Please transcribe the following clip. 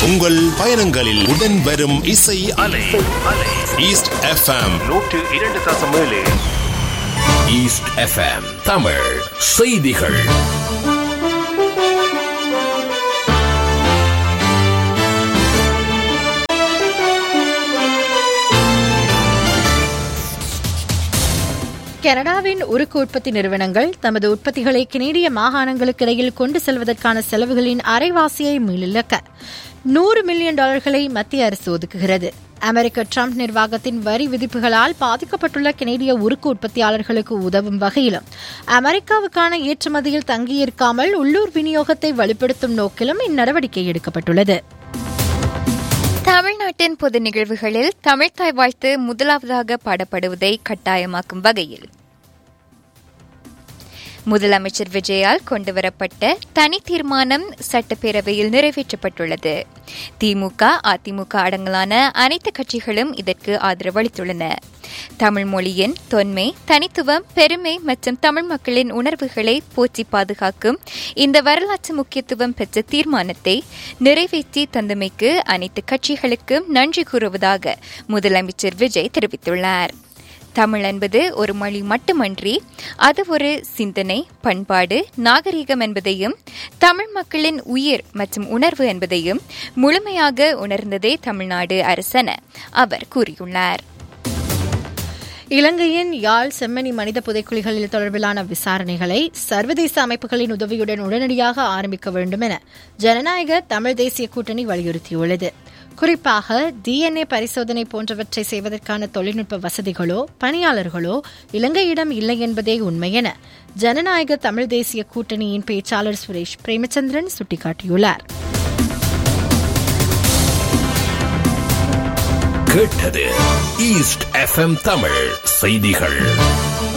உங்கள் பயணங்களில் உடன் வரும் இசை அலை ஈஸ்ட் எஃப்எம் நூற்று இரண்டு தசம் ஏழு ஈஸ்ட் எஃப்எம் தமிழ் செய்திகள் கனடாவின் உருக்கு உற்பத்தி நிறுவனங்கள் தமது உற்பத்திகளை கனேடிய மாகாணங்களுக்கு இடையில் கொண்டு செல்வதற்கான செலவுகளின் அரைவாசியை மீளிழக்க நூறு மில்லியன் டாலர்களை மத்திய அரசு ஒதுக்குகிறது அமெரிக்க ட்ரம்ப் நிர்வாகத்தின் வரி விதிப்புகளால் பாதிக்கப்பட்டுள்ள கனேடிய உருக்கு உற்பத்தியாளர்களுக்கு உதவும் வகையிலும் அமெரிக்காவுக்கான ஏற்றுமதியில் தங்கியிருக்காமல் உள்ளூர் விநியோகத்தை வலுப்படுத்தும் நோக்கிலும் இந்நடவடிக்கை எடுக்கப்பட்டுள்ளது தமிழ்நாட்டின் பொது நிகழ்வுகளில் தமிழ்தாய் வாழ்த்து முதலாவதாக பாடப்படுவதை கட்டாயமாக்கும் வகையில் முதலமைச்சர் விஜயால் கொண்டுவரப்பட்ட தனி தீர்மானம் சட்டப்பேரவையில் நிறைவேற்றப்பட்டுள்ளது திமுக அதிமுக அடங்கலான அனைத்து கட்சிகளும் இதற்கு ஆதரவு அளித்துள்ளன தமிழ் மொழியின் தொன்மை தனித்துவம் பெருமை மற்றும் தமிழ் மக்களின் உணர்வுகளை போற்றி பாதுகாக்கும் இந்த வரலாற்று முக்கியத்துவம் பெற்ற தீர்மானத்தை நிறைவேற்றி தந்தமைக்கு அனைத்து கட்சிகளுக்கும் நன்றி கூறுவதாக முதலமைச்சர் விஜய் தெரிவித்துள்ளார் தமிழ் என்பது ஒரு மொழி மட்டுமன்றி அது ஒரு சிந்தனை பண்பாடு நாகரிகம் என்பதையும் தமிழ் மக்களின் உயிர் மற்றும் உணர்வு என்பதையும் முழுமையாக உணர்ந்ததே தமிழ்நாடு அரசென அவர் கூறியுள்ளார் இலங்கையின் யாழ் செம்மணி மனித புதைக்குழிகளில் தொடர்பிலான விசாரணைகளை சர்வதேச அமைப்புகளின் உதவியுடன் உடனடியாக ஆரம்பிக்க வேண்டும் என ஜனநாயக தமிழ் தேசிய கூட்டணி வலியுறுத்தியுள்ளது குறிப்பாக டிஎன்ஏ பரிசோதனை போன்றவற்றை செய்வதற்கான தொழில்நுட்ப வசதிகளோ பணியாளர்களோ இலங்கையிடம் இல்லை என்பதே உண்மை என ஜனநாயக தமிழ் தேசிய கூட்டணியின் பேச்சாளர் சுரேஷ் பிரேமச்சந்திரன் சுட்டிக்காட்டியுள்ளார் கேட்டது ஈஸ்ட் எஃப்எம் தமிழ் செய்திகள்